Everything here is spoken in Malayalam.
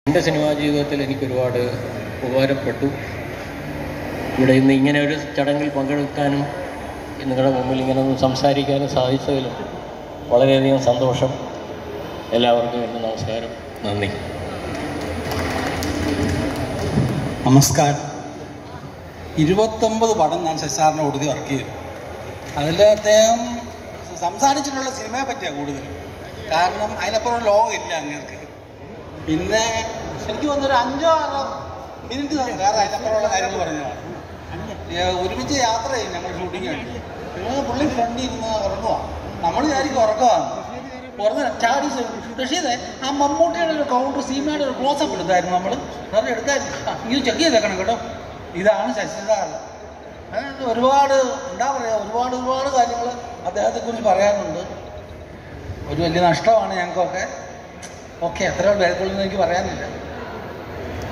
എൻ്റെ സിനിമാ ജീവിതത്തിൽ എനിക്ക് ഒരുപാട് ഉപകാരപ്പെട്ടു ഇവിടെ ഇന്ന് ഇങ്ങനെ ഒരു ചടങ്ങിൽ പങ്കെടുക്കാനും നിങ്ങളുടെ മുമ്പിൽ ഇങ്ങനെ ഒന്ന് സംസാരിക്കാനും സാധിച്ചതിലും വളരെയധികം സന്തോഷം എല്ലാവർക്കും എൻ്റെ നമസ്കാരം നന്ദി നമസ്കാരം ഇരുപത്തൊമ്പത് പടം ഞാൻ ശശാറിനെ കൊടുത്ത് വർക്ക് ചെയ്തു അതിൽ അദ്ദേഹം സംസാരിച്ചിട്ടുള്ള സിനിമയെ പറ്റിയാണ് കൂടുതൽ കാരണം അതിനപ്പുറം ലോകം ഇല്ല അങ്ങേർക്ക് പിന്നെ എനിക്ക് വന്നൊരു അഞ്ചോ ആറോ മിനിറ്റ് വേറെ അതിനപ്പുറമുള്ള കാര്യങ്ങൾ പറഞ്ഞതാണ് ഏ, ഒരുമിച്ച് യാത്ര ചെയ്യും ഞങ്ങൾ ഷൂട്ടിങ് കഴിഞ്ഞ് പിന്നെ പുള്ളി ഫ്രണ്ടിൽ ഇരുന്ന് ഉറങ്ങുക നമ്മൾ വിചാരിക്കും ഉറക്കമാണ് ഉറങ്ങ ചാടി റഷീദെ ആ മമ്മൂട്ടിയുടെ ഒരു കൗണ്ടർ സീമയുടെ ഒരു ക്ലോസപ്പ് എടുത്തായിരുന്നു നമ്മൾ നല്ല എടുത്തായിരുന്നു ആ, ഇത് ചെക്ക് ചെയ്തേക്കണം കേട്ടോ ഇതാണ് ശശിസാർ ഒരുപാട് എന്താ പറയുക ഒരുപാട് ഒരുപാട് കാര്യങ്ങൾ അദ്ദേഹത്തെക്കുറിച്ച് പറയാനുണ്ട് ഒരു വലിയ നഷ്ടമാണ് ഞങ്ങൾക്കൊക്കെ ഓക്കെ അത്ര പേർക്കുള്ളതെന്ന് എനിക്ക് പറയാനില്ല